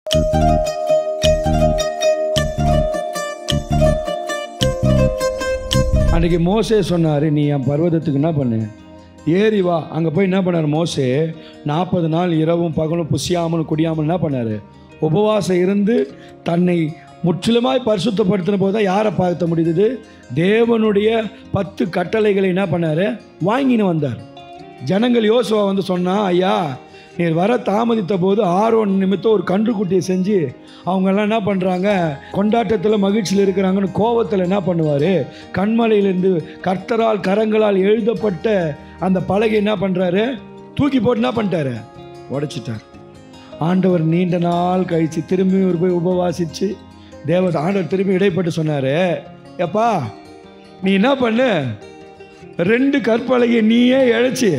அன்றைக்கி மோசே சொன்னார் நீ என் பர்வதத்துக்கு என்ன பண்ணு ஏறி வா அங்கே போய் என்ன பண்ணார் மோசே நாற்பது நாள் இரவும் பகலும் புசியாமல் குடியாமல் என்ன பண்ணார் உபவாசம் இருந்து தன்னை முற்றிலுமாய் பரிசுத்தப்படுத்தின போது தான் யாரை பார்த்த முடியுது தேவனுடைய பத்து கட்டளைகளை என்ன பண்ணார் வாங்கின்னு வந்தார் ஜனங்கள் யோசுவா வந்து சொன்னா ஐயா நீர் வர தாமதித்த போது ஆர்வன் நிமித்தம் ஒரு கன்றுக்குட்டியை செஞ்சு அவங்கெல்லாம் என்ன பண்ணுறாங்க கொண்டாட்டத்தில் மகிழ்ச்சியில் இருக்கிறாங்கன்னு கோவத்தில் என்ன பண்ணுவார் கண்மலையிலேருந்து கர்த்தரால் கரங்களால் எழுதப்பட்ட அந்த பலகை என்ன பண்ணுறாரு தூக்கி போட்டு என்ன பண்ணிட்டாரு உடைச்சிட்டார் ஆண்டவர் நீண்ட நாள் கழித்து திரும்பி ஒரு போய் உபவாசித்து தேவ ஆண்டவர் திரும்பி இடைப்பட்டு சொன்னார் எப்பா நீ என்ன பண்ணு ரெண்டு கற்பலகை நீயே இழைச்சி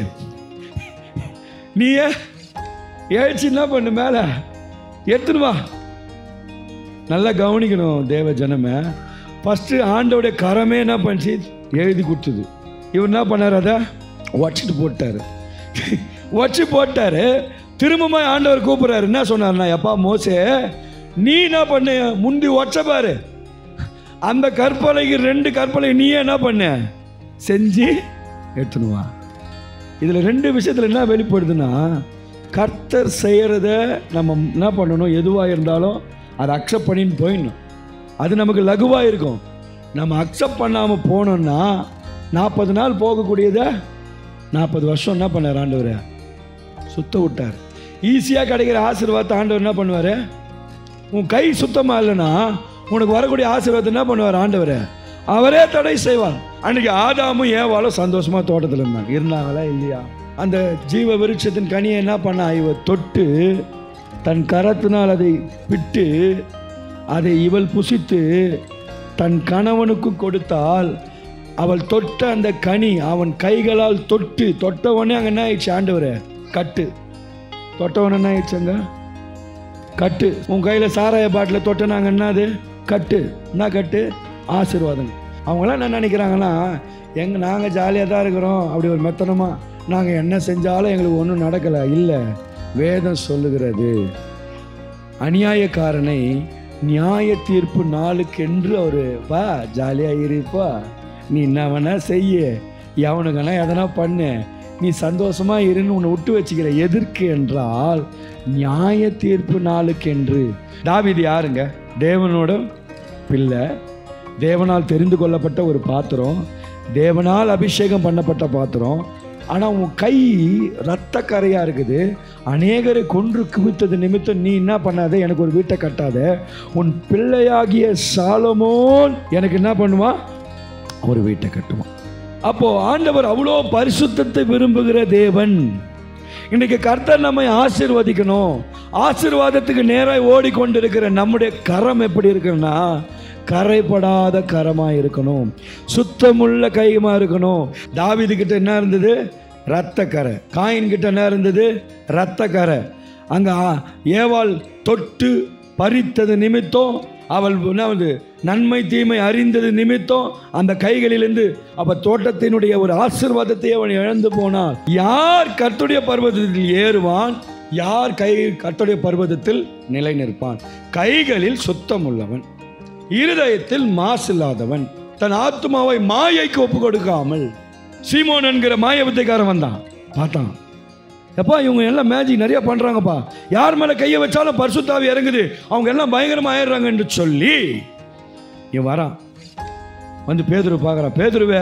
நீயே இழைச்சி என்ன பண்ணு மேலே எடுத்துன்னு வா நல்லா கவனிக்கணும் தேவ ஜனமே ஃபஸ்ட்டு ஆண்டோடைய கரமே என்ன பண்ணுச்சு எழுதி கொடுத்தது இவர் என்ன பண்ணார் அதை உடச்சிட்டு போட்டார் உடச்சி போட்டார் திரும்பமா ஆண்டவர் கூப்பிட்றாரு என்ன சொன்னார்னா எப்பா மோசே நீ என்ன பண்ணு முந்தி உடச்ச பாரு அந்த கற்பலைக்கு ரெண்டு கற்பலை நீயே என்ன பண்ண செஞ்சு எடுத்துன்னு வா இதில் ரெண்டு விஷயத்தில் என்ன வெளிப்படுதுன்னா கர்த்தர் செய்கிறத நம்ம என்ன பண்ணணும் எதுவாக இருந்தாலும் அதை அக்செப்ட் பண்ணின்னு போயிடணும் அது நமக்கு லகுவாக இருக்கும் நம்ம அக்செப்ட் பண்ணாமல் போனோம்னா நாற்பது நாள் போகக்கூடியதை நாற்பது வருஷம் என்ன பண்ணார் ஆண்டவர் சுத்த விட்டார் ஈஸியாக கிடைக்கிற ஆசீர்வாதத்தை ஆண்டவர் என்ன பண்ணுவார் உன் கை சுத்தமாக இல்லைன்னா உனக்கு வரக்கூடிய ஆசீர்வாதத்தை என்ன பண்ணுவார் ஆண்டவர் அவரே தடை செய்வார் அன்னைக்கு ஆதாமும் ஏவாலும் சந்தோஷமா தோட்டத்தில் இருந்தாங்க இருந்தாங்களா இல்லையா அந்த ஜீவ விருட்சத்தின் கனியை என்ன பண்ணா இவ தொட்டு தன் கரத்தினால் அதை விட்டு அதை இவள் புசித்து தன் கணவனுக்கு கொடுத்தால் அவள் தொட்ட அந்த கனி அவன் கைகளால் தொட்டு தொட்டவொடனே அங்கே என்ன ஆயிடுச்சு ஆண்டவரே கட்டு தொட்டவொடனே என்ன ஆயிடுச்சுங்க கட்டு உன் கையில் சாராய பாட்டில் தொட்டனாங்க என்னது கட்டு என்ன கட்டு ஆசீர்வாதம் அவங்களாம் என்ன நினைக்கிறாங்கன்னா எங்க நாங்கள் ஜாலியாக தான் இருக்கிறோம் அப்படி ஒரு மெத்தனமாக நாங்கள் என்ன செஞ்சாலும் எங்களுக்கு ஒன்றும் நடக்கலை இல்லை வேதம் சொல்லுகிறது அநியாயக்காரனை நியாய தீர்ப்பு நாளுக்கென்று அவர் வா ஜாலியாக இருப்பா நீ என்ன வேணா செய்ய எவனுக்குன்னா எதனா பண்ணு நீ சந்தோஷமா இருன்னு உன்னை விட்டு வச்சுக்கிற எதற்கு என்றால் நியாய தீர்ப்பு நாளுக்கென்று தாவீது யாருங்க தேவனோட பிள்ளை தேவனால் தெரிந்து கொள்ளப்பட்ட ஒரு பாத்திரம் தேவனால் அபிஷேகம் பண்ணப்பட்ட பாத்திரம் ஆனால் உன் கை ரத்த கரையாக இருக்குது அநேகரை கொன்று குவித்தது நிமித்தம் நீ என்ன பண்ணாத எனக்கு ஒரு வீட்டை கட்டாத உன் பிள்ளையாகிய சாலமோன் எனக்கு என்ன பண்ணுவான் ஒரு வீட்டை கட்டுவான் அப்போ ஆண்டவர் அவ்வளோ பரிசுத்தத்தை விரும்புகிற தேவன் இன்னைக்கு கர்த்தர் நம்மை ஆசீர்வதிக்கணும் ஆசீர்வாதத்துக்கு நேராக ஓடிக்கொண்டிருக்கிற நம்முடைய கரம் எப்படி இருக்குன்னா கரைப்படாத கரமாக இருக்கணும் சுத்தமுள்ள கையுமா இருக்கணும் தாவீது கிட்ட என்ன இருந்தது ரத்த கரை காயின் கிட்ட என்ன இருந்தது ரத்த கரை அங்கே ஏவாள் தொட்டு பறித்தது நிமித்தம் அவள் என்ன வந்து நன்மை தீமை அறிந்தது நிமித்தம் அந்த கைகளிலிருந்து அவ தோட்டத்தினுடைய ஒரு ஆசிர்வாதத்தை அவன் இழந்து போனான் யார் கர்த்துடைய பர்வதத்தில் ஏறுவான் யார் கை கர்த்துடைய பர்வதத்தில் நிலை நிற்பான் கைகளில் சுத்தம் உள்ளவன் இருதயத்தில் மாசில்லாதவன் தன் ஆத்மாவை மாயைக்கு ஒப்பு கொடுக்காமல் சீமோன் என்கிற மாய வித்தைக்காரன் வந்தான் பார்த்தான் எப்பா இவங்க எல்லாம் மேஜிக் நிறைய பண்ணுறாங்கப்பா யார் மேலே கையை வச்சாலும் பரிசுத்தாவி இறங்குது அவங்க எல்லாம் பயங்கரமாக ஆயிடுறாங்கன்னு சொல்லி இவன் வரான் வந்து பேதுரு பார்க்குறான் பேதுருவே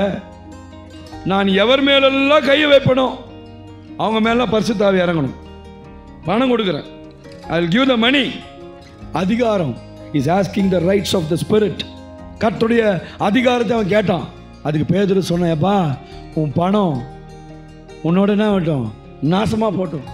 நான் எவர் மேலெல்லாம் கையை வைப்பனோ அவங்க மேலாம் பரிசுத்தாவி இறங்கணும் பணம் கொடுக்குறேன் ஐ கிவ் த மணி அதிகாரம் is asking the rights of the spirit கர்த்தருடைய அதிகாரத்தை அவன் கேட்டான் அதுக்கு பேதுரு சொன்னேப்பா உன் பணம் உன்னோட என்ன ஆகட்டும் நாசமாக போட்டும்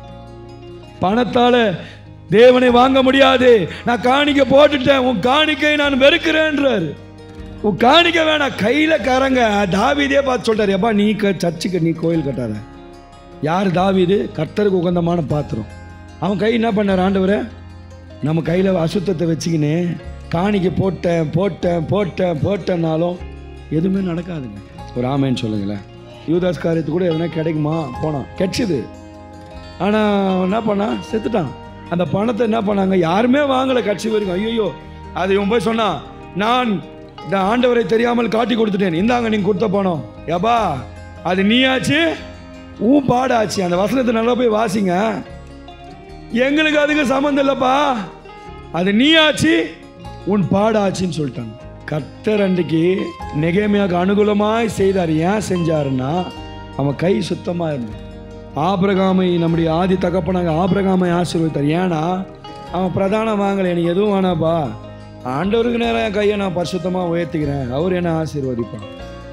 பணத்தால் தேவனை வாங்க முடியாது நான் காணிக்க போட்டுட்டேன் உன் காணிக்கை நான் வெறுக்கிறேன்றாரு உன் காணிக்க வேணாம் கையில் கரங்க தாவீதே பார்த்து சொல்றாரு எப்பா நீ க சர்ச்சுக்கு நீ கோயில் கட்டாத யார் தாவீது கர்த்தருக்கு உகந்தமான பாத்திரம் அவன் கை என்ன பண்ணார் ஆண்டவரே நம்ம கையில் அசுத்தத்தை வச்சுக்கின்னு காணிக்க போட்டேன் போட்டேன் போட்டேன் போட்டேன்னாலும் எதுவுமே நடக்காதுங்க ஒரு ஆமேன்னு சொல்லுங்களேன் யூதாஸ் காரியத்து கூட எதுனா கிடைக்குமா போனான் கிடைச்சிது ஆனால் என்ன பண்ணான் செத்துட்டான் அந்த பணத்தை என்ன பண்ணாங்க யாருமே வாங்கலை கட்சி வரைக்கும் ஐயோ அது இவன் போய் சொன்னான் நான் இந்த ஆண்டவரை தெரியாமல் காட்டி கொடுத்துட்டேன் இந்தாங்க நீங்க கொடுத்த பணம் ஏப்பா அது நீயாச்சு உன் பாடாச்சு அந்த வசனத்தை நல்லா போய் வாசிங்க எங்களுக்கு அதுக்கு சம்மந்தம் இல்லைப்பா அது நீயாச்சு உன் பாடாச்சுன்னு சொல்லிட்டாங்க கர்த்தர் அன்றைக்கு நெகேமியாக்கு அனுகூலமாய் செய்தார் ஏன் செஞ்சாருன்னா அவன் கை சுத்தமாக இருந்தது ஆபிரகாமை நம்முடைய ஆதி தகப்பனாக ஆபிரகாமை ஆசீர்வதித்தார் ஏன்னா அவன் பிரதானம் வாங்கலை எனக்கு எதுவும் வேணாப்பா ஆண்டவருக்கு நேரம் என் கையை நான் பரிசுத்தமாக உயர்த்திக்கிறேன் அவர் என்ன ஆசீர்வதிப்பான்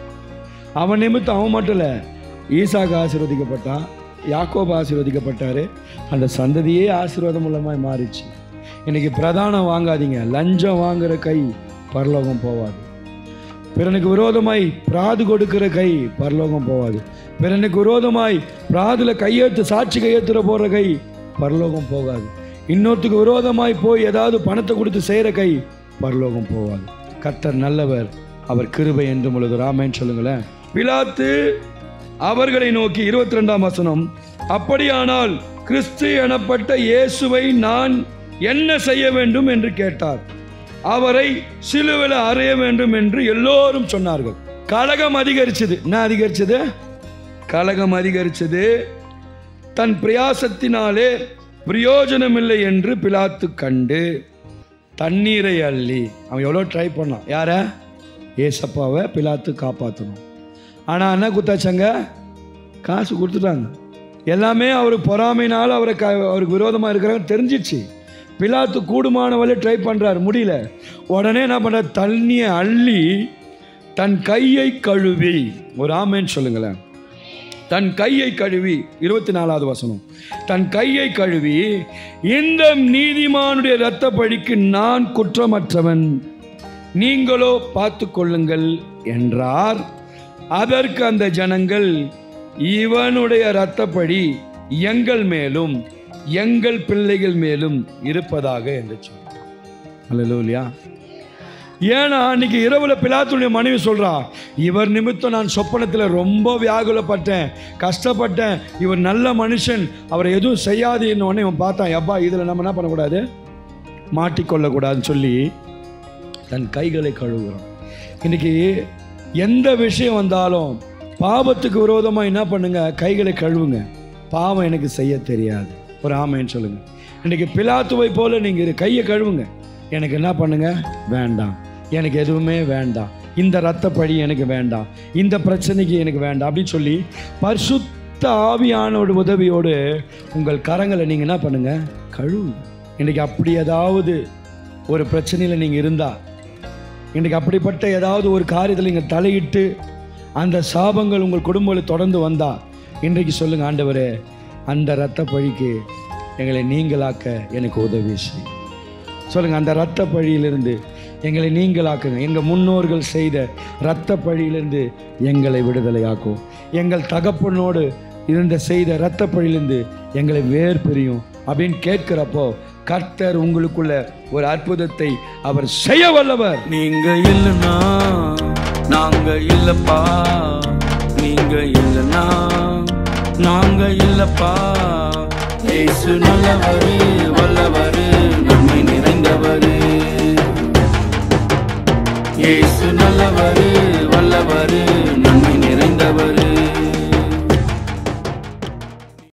அவன் நிமித்தம் அவன் மட்டும் இல்லை ஈசாக்கு ஆசீர்வதிக்கப்பட்டான் யாக்கோபு ஆசீர்வதிக்கப்பட்டாரு அந்த சந்ததியே ஆசீர்வாதம் மூலமாய் மாறிச்சு இன்னைக்கு பிரதானம் வாங்காதீங்க லஞ்சம் வாங்குற கை பரலோகம் போவாது பிறனுக்கு விரோதமாய் பிராது கொடுக்கிற கை பரலோகம் போவாது பிறனுக்கு விரோதமாய் பிராதுல கையெழுத்து சாட்சி கையெழுத்துற போடுற கை பரலோகம் போகாது இன்னொருத்துக்கு விரோதமாய் போய் ஏதாவது பணத்தை கொடுத்து செய்கிற கை பரலோகம் போவாது கர்த்தர் நல்லவர் அவர் கிருபை என்று பொழுது ராமேன்னு சொல்லுங்களேன் பிலாத்து அவர்களை நோக்கி இருபத்தி ரெண்டாம் வசனம் அப்படியானால் கிறிஸ்து எனப்பட்ட இயேசுவை நான் என்ன செய்ய வேண்டும் என்று கேட்டார் அவரை சிலுவையில் அறைய வேண்டும் என்று எல்லோரும் சொன்னார்கள் கலகம் அதிகரிச்சது என்ன அதிகரிச்சது கலகம் அதிகரிச்சது தன் பிரயாசத்தினாலே பிரயோஜனமில்லை என்று பிலாத்து கண்டு தண்ணீரை அள்ளி அவன் எவ்வளோ ட்ரை பண்ணான் யார ஏசப்பாவை பிலாத்து காப்பாற்றணும் ஆனால் என்ன குத்தாச்சங்க காசு கொடுத்துட்டாங்க எல்லாமே அவர் பொறாமையினால் அவரை க அவருக்கு விரோதமாக இருக்கிறாங்க தெரிஞ்சிச்சு பிலாத்து கூடுமான வரை ட்ரை பண்ணுறாரு முடியல உடனே என்ன பண்ணுற தண்ணியை அள்ளி தன் கையை கழுவி ஒரு ஆமேன்னு சொல்லுங்களேன் தன் கையை கழுவி இருபத்தி நாலாவது வசனம் தன் கையை கழுவி இந்த நீதிமானுடைய இரத்த பழிக்கு நான் குற்றமற்றவன் நீங்களோ பார்த்து கொள்ளுங்கள் என்றார் அதற்கு அந்த ஜனங்கள் இவனுடைய இரத்தப்படி எங்கள் மேலும் எங்கள் பிள்ளைகள் மேலும் இருப்பதாக என்று சொன்னார் அல்லா ஏன்னா அன்னைக்கு இரவுல பிலாத்துடைய மனைவி சொல்றா இவர் நிமித்தம் நான் சொப்பனத்தில் ரொம்ப வியாகுலப்பட்டேன் கஷ்டப்பட்டேன் இவர் நல்ல மனுஷன் அவரை எதுவும் செய்யாதுன்னு உடனே இவன் பார்த்தான் எப்பா இதில் நம்ம என்ன பண்ணக்கூடாது மாட்டிக்கொள்ளக்கூடாதுன்னு சொல்லி தன் கைகளை கழுவுகிறான் இன்னைக்கு எந்த விஷயம் வந்தாலும் பாவத்துக்கு விரோதமாக என்ன பண்ணுங்க கைகளை கழுவுங்க பாவம் எனக்கு செய்ய தெரியாது ஒரு ஆமைன்னு சொல்லுங்க இன்னைக்கு பிலாத்துவை போல நீங்கள் இரு கையை கழுவுங்க எனக்கு என்ன பண்ணுங்க வேண்டாம் எனக்கு எதுவுமே வேண்டாம் இந்த ரத்த பழி எனக்கு வேண்டாம் இந்த பிரச்சனைக்கு எனக்கு வேண்டாம் அப்படின்னு சொல்லி பரிசுத்த ஆவியானோட உதவியோடு உங்கள் கரங்களை நீங்கள் என்ன பண்ணுங்க கழுவுங்க இன்னைக்கு அப்படி ஏதாவது ஒரு பிரச்சனையில் நீங்கள் இருந்தால் இன்றைக்கு அப்படிப்பட்ட ஏதாவது ஒரு காரியத்தில் நீங்கள் தலையிட்டு அந்த சாபங்கள் உங்கள் குடும்பத்தில் தொடர்ந்து வந்தா இன்றைக்கு சொல்லுங்க ஆண்டவரே அந்த இரத்த பழிக்கு எங்களை நீங்களாக்க எனக்கு உதவி செய் சொல்லுங்க அந்த இரத்த பழியிலிருந்து எங்களை நீங்களாக்குங்க எங்கள் முன்னோர்கள் செய்த இரத்த பழியிலிருந்து எங்களை விடுதலையாக்கும் எங்கள் தகப்பனோடு இருந்த செய்த இரத்த பழியிலிருந்து எங்களை வேர் பிரியும் அப்படின்னு கேட்கிறப்போ கர்த்தர் உங்களுக்குள்ள ஒரு அற்புதத்தை அவர் செய்ய வல்லவர் நீங்க இல்லனா நாங்க இல்லப்பா நீங்க இல்லனா நாங்க இல்லப்பா இயேசு நல்லவரு வல்லவரு நன்மை நிறைந்தவரு இயேசு நல்லவரு வல்லவரு